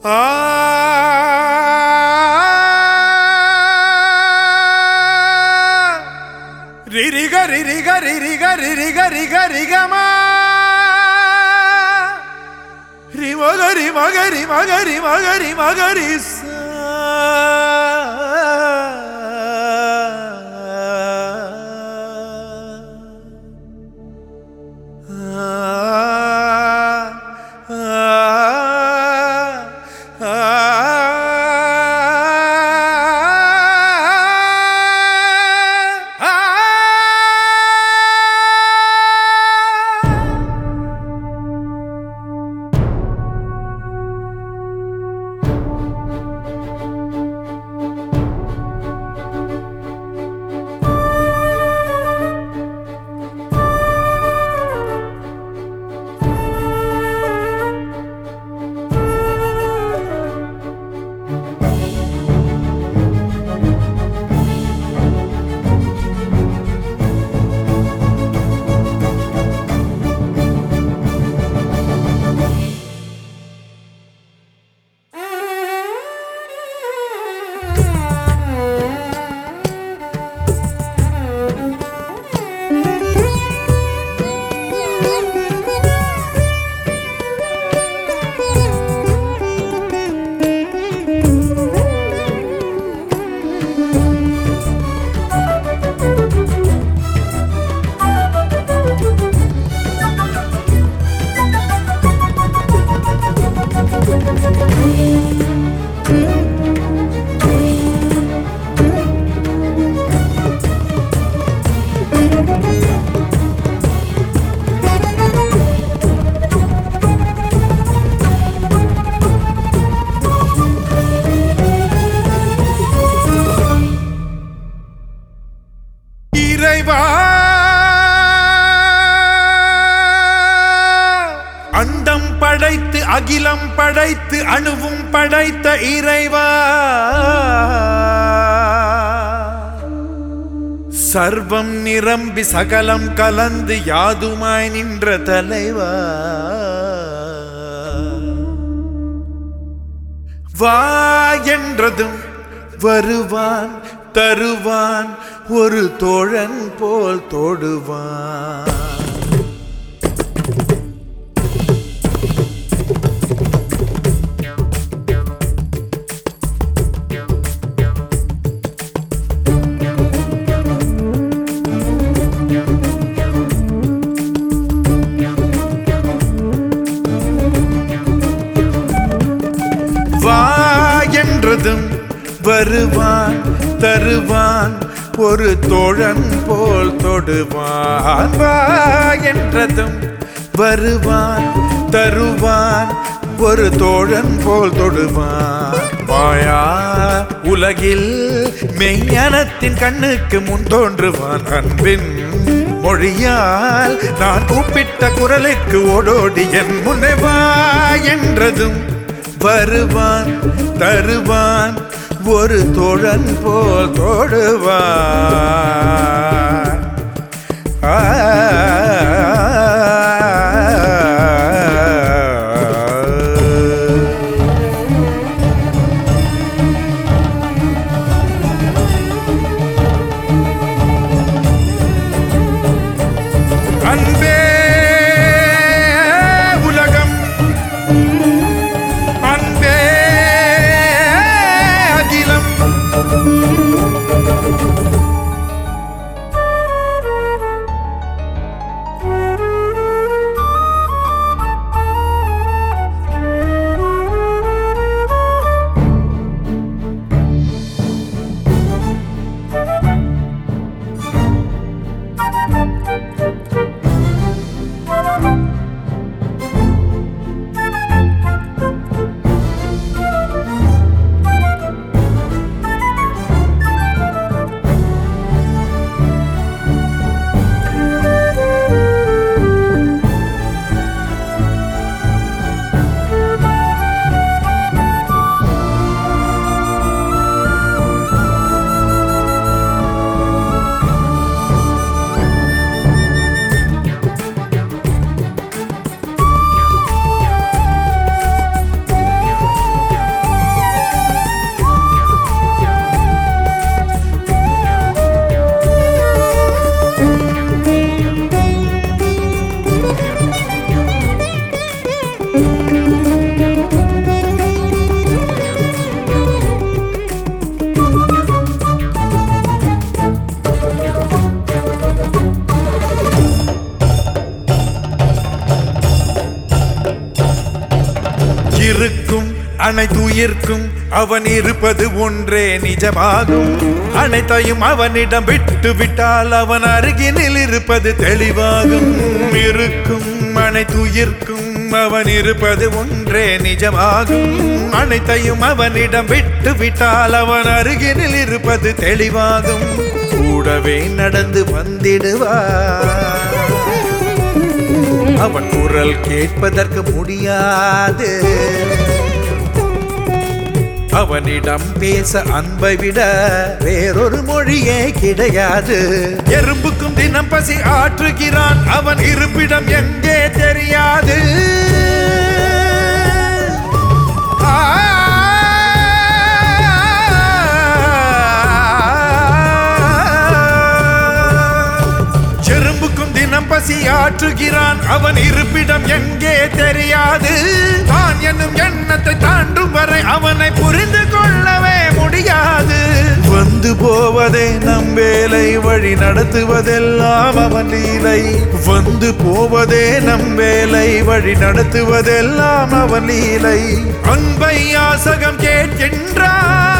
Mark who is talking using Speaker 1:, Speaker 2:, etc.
Speaker 1: ரிரிக ரிரிக ரிரிக ரிரிக ரிக ரிகமா ரி மகரி மகரி மகரி மகரி மகரி இறைவா அண்டம் படைத்து அகிலம் படைத்து அணுவும் படைத்த இறைவா சர்வம் நிரம்பி சகலம் கலந்து யாதுமாய் நின்ற தலைவா வா என்றதும் வருவான் தருவான் ஒரு தோழன் போல் தொடுவான் வா என்றதும் வருவான் தருவான் ஒரு தோழன் போல் தொடுவான் வா என்றதும் வருவான் தருவான் ஒரு தோழன் போல் தொடுவான் மாயா உலகில் மெய்ஞானத்தின் கண்ணுக்கு முன் தோன்றுவான் அன்பின் மொழியால் நான் கூப்பிட்ட குரலுக்கு ஓடோடி என் முன்னே வா என்றதும் வருவான் தருவான் ஒரு தோழன் போல் தோடுவான் ஆ அன்பே உலகம் அன்பே அகிலம் இருக்கும் அனைத்துயிர்க்கும் அவன் இருப்பது ஒன்றே நிஜமாகும் அனைத்தையும் அவனிடம் விட்டு விட்டால் அவன் அருகினில் இருப்பது தெளிவாகும் இருக்கும் அனைத்துயிர்க்கும் அவன் இருப்பது ஒன்றே நிஜமாகும் அனைத்தையும் அவனிடம் விட்டு விட்டால் அவன் அருகினில் இருப்பது தெளிவாகும் கூடவே நடந்து வந்திடுவார் அவன் குரல் கேட்பதற்கு முடியாது அவனிடம் பேச அன்பை விட வேறொரு மொழியே கிடையாது எறும்புக்கும் தினம் பசி ஆற்றுகிறான் அவன் இருப்பிடம் எங்கே தெரியாது செரும்புக்கும் தினம் பசி ஆற்றுகிறான் அவன் இருப்பிடம் எங்கே தெரியாது தான் என்னும் எண்ணத்தை தாண்டும் வரை அவனை புரிந்து கொள்ளவே முடியாது வந்து போவதே நம் வேலை வழி நடத்துவதெல்லாம் அவன் லீலை வந்து போவதே நம் வேலை வழி நடத்துவதெல்லாம் அவன் லீலை அன்பை யாசகம் கேட்கின்றான்